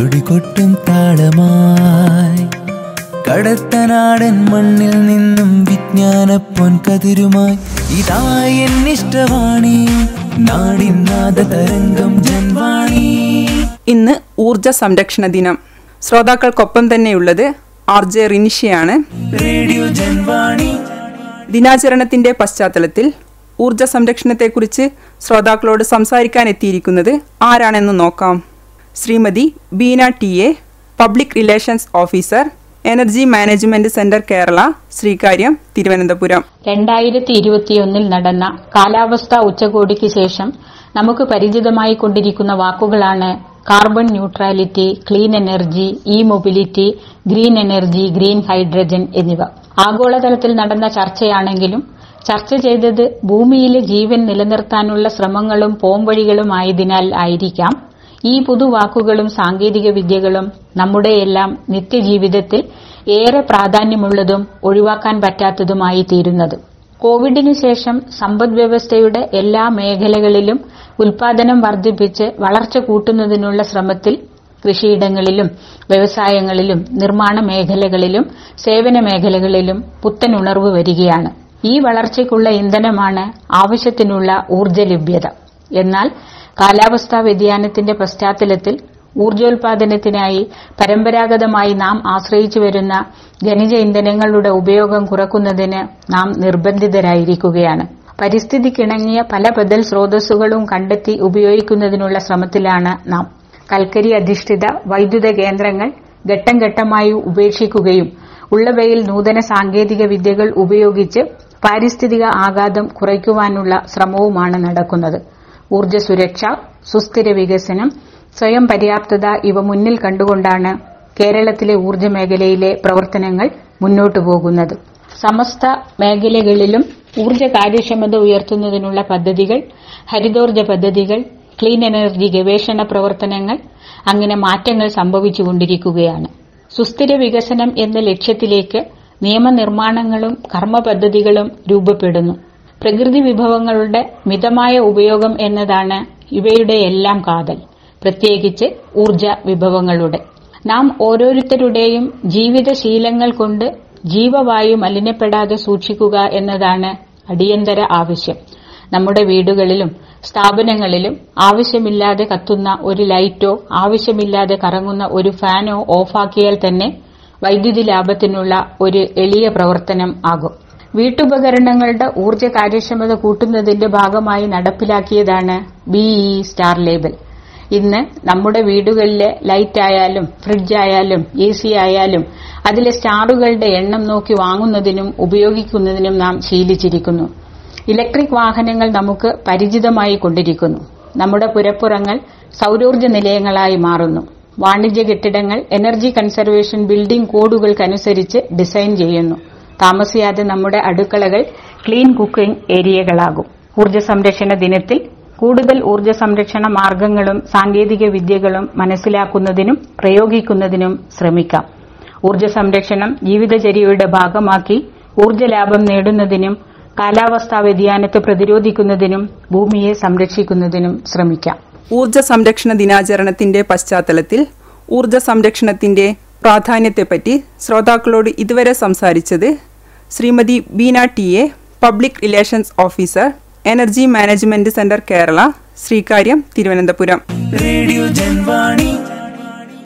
തുടികൊട്ടും താളമായി കടത്തനാടൻ മണ്ണിൽ നിന്നും വിജ്ഞാന പൊൻകതിരുമായി ഇതായി എന്നിഷ്ടവാണി നാടിൻ നാദ തരംഗം ജൻവാണി ഇന്ന് ഊർജ സംരക്ഷണ ദിനം ശ്രോതാക്കൾക്കൊപ്പം തന്നെയുള്ളത് ആർ ജെ റിനിഷയാണ് റേഡിയോ ജൻവാണി ദിനാചരണത്തിന്റെ പശ്ചാത്തലത്തിൽ ഊർജ സംരക്ഷണത്തെക്കുറിച്ച് ശ്രോതാക്കളോട് സംസാരിക്കാൻ എത്തിയിരിക്കുന്നത് ആരാണെന്ന് നോക്കാം Shrimati Beena T A public relations officer energy management centre Kerala Sreekaryam Thiruvananthapuram രണ്ടായിരത്തി ഇരുപത്തിയൊന്നിൽ നടന്ന കാലാവസ്ഥാ ഉച്ചകോടിക്ക് ശേഷം നമുക്ക് പരിചിതമായി കൊണ്ടിരിക്കുന്ന വാക്കുകളാണ് carbon neutrality clean energy e mobility green energy green hydrogen എന്നിവ ആഗോളതലത്തിൽ നടന്ന ചർച്ചയാണെങ്കിലും ചർച്ച ചെയ്തത് ഭൂമിയിലെ ജീവൻ നിലനിർത്താനുള്ള ശ്രമങ്ങളും പോംവഴികളുമായതിനാൽ ആയിരിക്കാം ഈ പുതുവാക്കുകളും സാങ്കേതിക വിദ്യകളും നമ്മുടെയെല്ലാം നിത്യജീവിതത്തിൽ ഏറെ പ്രാധാന്യമുള്ളതും ഒഴിവാക്കാൻ പറ്റാത്തതുമായി തീരുന്നത് കോവിഡിനു ശേഷം സമ്പദ് വ്യവസ്ഥയുടെ എല്ലാ മേഖലകളിലും ഉൽപാദനം വർദ്ധിപ്പിച്ച് വളർച്ച കൂട്ടുന്നതിനുള്ള ശ്രമത്തിൽ കൃഷിയിടങ്ങളിലും വ്യവസായങ്ങളിലും നിർമ്മാണ മേഖലകളിലും സേവന മേഖലകളിലും പുത്തൻ ഉണർവ് വരികയാണ് ഈ വളർച്ചയ്ക്കുള്ള ഇന്ധനമാണ് ആവശ്യത്തിനുള്ള ഊർജ്ജ ലഭ്യത എന്നാൽ കാലാവസ്ഥാ വ്യതിയാനത്തിന്റെ പശ്ചാത്തലത്തിൽ ഊർജ്ജോൽപാദനത്തിനായി പരമ്പരാഗതമായി നാം ആശ്രയിച്ചു വരുന്ന ഖനിജ ഇന്ധനങ്ങളുടെ ഉപയോഗം കുറക്കുന്നതിന് നാം നിർബന്ധിതരായിരിക്കുകയാണ് പരിസ്ഥിതിക്കിണങ്ങിയ പല ബദൽ സ്രോതസ്സുകളും കണ്ടെത്തി ഉപയോഗിക്കുന്നതിനുള്ള ശ്രമത്തിലാണ് നാം കൽക്കരി അധിഷ്ഠിത വൈദ്യുത കേന്ദ്രങ്ങൾ ഘട്ടം ഘട്ടമായി ഉപേക്ഷിക്കുകയും ഉള്ളവയിൽ നൂതന സാങ്കേതിക വിദ്യകൾ ഉപയോഗിച്ച് പാരിസ്ഥിതിക ആഘാതം കുറയ്ക്കുവാനുള്ള ശ്രമവുമാണ് നടക്കുന്നത് ഊർജ്ജ സുരക്ഷ സുസ്ഥിര വികസനം സ്വയം പര്യാപ്തത ഇവ മുന്നിൽ കണ്ടുകൊണ്ടാണ് കേരളത്തിലെ ഊർജ്ജ മേഖലയിലെ പ്രവർത്തനങ്ങൾ മുന്നോട്ടു പോകുന്നത് സമസ്ത മേഖലകളിലും ഊർജ്ജ കാര്യക്ഷമത ഉയർത്തുന്നതിനുള്ള പദ്ധതികൾ ഹരിതോർജ്ജ പദ്ധതികൾ ക്ലീൻ എനർജി ഗവേഷണ പ്രവർത്തനങ്ങൾ അങ്ങനെ മാറ്റങ്ങൾ സംഭവിച്ചുകൊണ്ടിരിക്കുകയാണ് സുസ്ഥിര വികസനം എന്ന ലക്ഷ്യത്തിലേക്ക് നിയമനിർമ്മാണങ്ങളും കർമ്മ പദ്ധതികളും രൂപപ്പെടുന്നു പ്രകൃതി വിഭവങ്ങളുടെ മിതമായ ഉപയോഗം എന്നതാണ് ഇവയുടെ എല്ലാം കാതൽ പ്രത്യേകിച്ച് ഊർജ വിഭവങ്ങളുടെ നാം ഓരോരുത്തരുടെയും ജീവിതശീലങ്ങൾ കൊണ്ട് ജീവവായു മലിനപ്പെടാതെ സൂക്ഷിക്കുക എന്നതാണ് അടിയന്തര ആവശ്യം നമ്മുടെ വീടുകളിലും സ്ഥാപനങ്ങളിലും ആവശ്യമില്ലാതെ കത്തുന്ന ഒരു ലൈറ്റോ ആവശ്യമില്ലാതെ കറങ്ങുന്ന ഒരു ഫാനോ ഓഫാക്കിയാൽ തന്നെ വൈദ്യുതി ലാഭത്തിനുള്ള ഒരു എളിയ പ്രവർത്തനം ആകും വീട്ടുപകരണങ്ങളുടെ ഊർജ്ജ കാര്യക്ഷമത കൂട്ടുന്നതിന്റെ ഭാഗമായി നടപ്പിലാക്കിയതാണ് ബിഇ സ്റ്റാർ ലേബൽ ഇന്ന് നമ്മുടെ വീടുകളിലെ ലൈറ്റ് ആയാലും ഫ്രിഡ്ജ് ആയാലും എ സി ആയാലും അതിലെ സ്റ്റാറുകളുടെ എണ്ണം നോക്കി വാങ്ങുന്നതിനും ഉപയോഗിക്കുന്നതിനും നാം ശീലിച്ചിരിക്കുന്നു ഇലക്ട്രിക് വാഹനങ്ങൾ നമുക്ക് പരിചിതമായി കൊണ്ടിരിക്കുന്നു നമ്മുടെ പുരപ്പുറങ്ങൾ സൌരോർജ്ജ നിലയങ്ങളായി മാറുന്നു വാണിജ്യ കെട്ടിടങ്ങൾ എനർജി കൺസർവേഷൻ ബിൽഡിംഗ് കോഡുകൾക്കനുസരിച്ച് ഡിസൈൻ ചെയ്യുന്നു താമസിയാതെ നമ്മുടെ അടുക്കളകൾ ക്ലീൻ കുക്കിംഗ് ഏരിയകളാകും ഊർജ്ജ സംരക്ഷണ ദിനത്തിൽ കൂടുതൽ ഊർജ്ജ സംരക്ഷണ മാർഗങ്ങളും സാങ്കേതിക വിദ്യകളും മനസ്സിലാക്കുന്നതിനും പ്രയോഗിക്കുന്നതിനും ശ്രമിക്കാം ഊർജ്ജ സംരക്ഷണം ജീവിതചര്യയുടെ ഭാഗമാക്കി ഊർജ്ജ ലാഭം നേടുന്നതിനും കാലാവസ്ഥാ വ്യതിയാനത്തെ പ്രതിരോധിക്കുന്നതിനും ഭൂമിയെ സംരക്ഷിക്കുന്നതിനും ശ്രമിക്കാം ഊർജ സംരക്ഷണ ദിനാചരണത്തിന്റെ പശ്ചാത്തലത്തിൽ ഊർജ സംരക്ഷണത്തിന്റെ പ്രാധാന്യത്തെപ്പറ്റി ശ്രോതാക്കളോട് ഇതുവരെ സംസാരിച്ചത് Shrimati Beena T A public relations officer energy management centre Kerala Sreekaryam Thiruvananthapuram radio Janvani